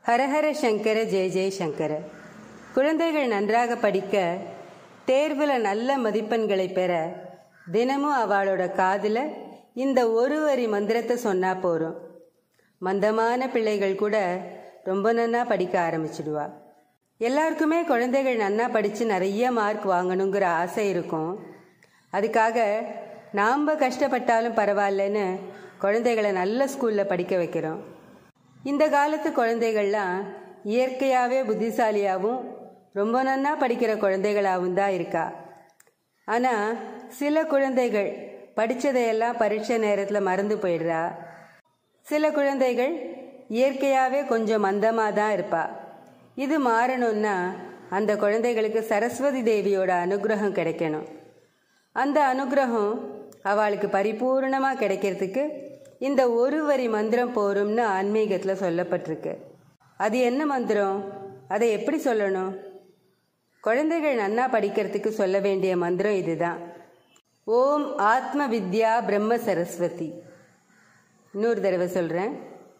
ஹரஹர சங்கர ஜெய ஜெய சங்கர குழந்தைகள் நன்றாக படிக்க தேர்வில் நல்ல மதிப்பெண்களை பெற தினமும் அவளோட காதில் இந்த ஒரு வரி மந்திரத்தை சொன்னா போறோம் மந்தமான பிள்ளைகள் கூட ரொம்ப நன்னா படிக்க ஆரம்பிச்சிடுவா எல்லாருக்குமே குழந்தைகள் நன்னா படித்து நிறைய மார்க் வாங்கணுங்கிற ஆசை இருக்கும் அதுக்காக நாம் கஷ்டப்பட்டாலும் பரவாயில்லன்னு குழந்தைகளை நல்ல ஸ்கூலில் படிக்க வைக்கிறோம் இந்த காலத்து குழந்தைகள்லாம் இயற்கையாகவே புத்திசாலியாகவும் ரொம்ப நன்னா படிக்கிற குழந்தைகளாகவும் தான் இருக்கா ஆனால் சில குழந்தைகள் படித்ததையெல்லாம் பரீட்சை நேரத்தில் மறந்து போயிடுறா சில குழந்தைகள் இயற்கையாகவே கொஞ்சம் மந்தமாக தான் இருப்பா இது மாறணும்னா அந்த குழந்தைகளுக்கு சரஸ்வதி தேவியோட அனுகிரகம் கிடைக்கணும் அந்த அனுகிரகம் அவளுக்கு பரிபூர்ணமாக கிடைக்கிறதுக்கு இந்த ஒரு வரி மந்திரம் போரும்னு ஆன்மீகத்தில் சொல்லப்பட்டிருக்கு அது என்ன மந்திரம் அதை எப்படி சொல்லணும் குழந்தைகள் நன்னா படிக்கிறதுக்கு சொல்ல வேண்டிய மந்திரம் இதுதான் ஓம் ஆத்ம வித்யா பிரம்ம சரஸ்வதி இன்னொரு தடவை சொல்கிறேன்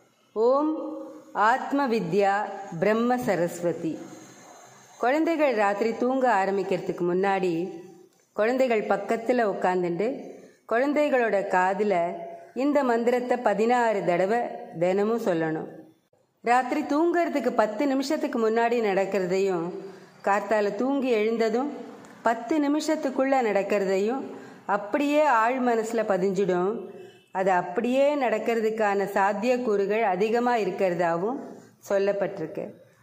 ஓம் ஆத்ம வித்யா பிரம்ம சரஸ்வதி குழந்தைகள் ராத்திரி தூங்க ஆரம்பிக்கிறதுக்கு முன்னாடி குழந்தைகள் பக்கத்தில் உட்காந்துட்டு குழந்தைகளோட காதில் இந்த மந்திரத்தை பதினாறு தடவை தினமும் சொல்லணும் ராத்திரி தூங்கிறதுக்கு பத்து நிமிஷத்துக்கு முன்னாடி நடக்கிறதையும் கார்த்தால தூங்கி எழுந்ததும் பத்து நிமிஷத்துக்குள்ளே நடக்கிறதையும் அப்படியே ஆழ் மனசில் பதிஞ்சிடும் அது அப்படியே நடக்கிறதுக்கான சாத்தியக்கூறுகள் அதிகமாக இருக்கிறதாவும் சொல்லப்பட்டிருக்கு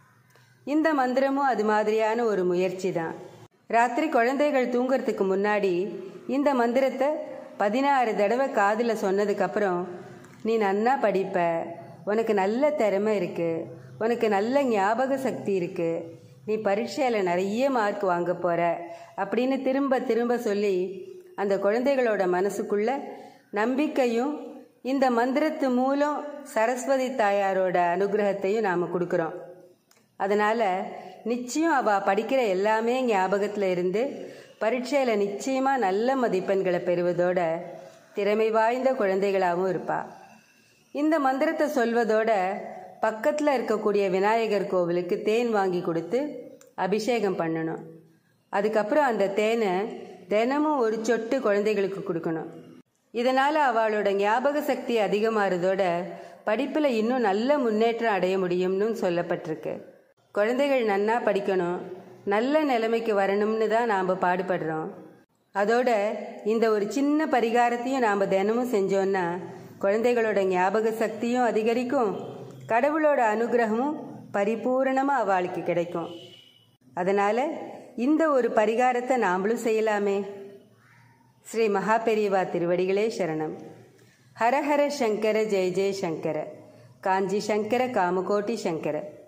இந்த மந்திரமும் அது மாதிரியான ஒரு முயற்சி தான் ராத்திரி குழந்தைகள் தூங்குறதுக்கு முன்னாடி இந்த மந்திரத்தை பதினாறு தடவை காதில் சொன்னதுக்கப்புறம் நீ நன்னா படிப்ப உனக்கு நல்ல திறமை இருக்குது உனக்கு நல்ல ஞாபக சக்தி இருக்குது நீ பரீட்சையில் நிறைய மார்க் வாங்க போகிற அப்படின்னு திரும்ப திரும்ப சொல்லி அந்த குழந்தைகளோட மனசுக்குள்ள நம்பிக்கையும் இந்த மந்திரத்து மூலம் சரஸ்வதி தாயாரோட அனுகிரகத்தையும் நாம் கொடுக்குறோம் அதனால் நிச்சயம் அவள் படிக்கிற எல்லாமே ஞாபகத்தில் இருந்து பரீட்சையில் நிச்சயமாக நல்ல மதிப்பெண்களை பெறுவதோட திறமை வாய்ந்த குழந்தைகளாகவும் இருப்பாள் இந்த மந்திரத்தை சொல்வதோட பக்கத்தில் இருக்கக்கூடிய விநாயகர் கோவிலுக்கு தேன் வாங்கி கொடுத்து அபிஷேகம் பண்ணணும் அதுக்கப்புறம் அந்த தேனை தினமும் ஒரு சொட்டு குழந்தைகளுக்கு கொடுக்கணும் இதனால் அவளோட ஞாபக சக்தி அதிகமாகிறதோட படிப்பில் இன்னும் நல்ல முன்னேற்றம் அடைய முடியும்னு சொல்லப்பட்டிருக்கு குழந்தைகள் நன்னா படிக்கணும் நல்ல நிலைமைக்கு வரணும்னு தான் நாம் பாடுபடுறோம் அதோட இந்த ஒரு சின்ன பரிகாரத்தையும் நாம் தினமும் செஞ்சோன்னா குழந்தைகளோட ஞாபக சக்தியும் அதிகரிக்கும் கடவுளோட அனுகிரகமும் பரிபூரணமாக அவளுக்கு கிடைக்கும் அதனால் இந்த ஒரு பரிகாரத்தை நாமளும் செய்யலாமே ஸ்ரீ மகாபெரிவா திருவடிகளே சரணம் ஹரஹர சங்கர ஜெய ஜெய சங்கர காஞ்சி சங்கர காமகோட்டி சங்கர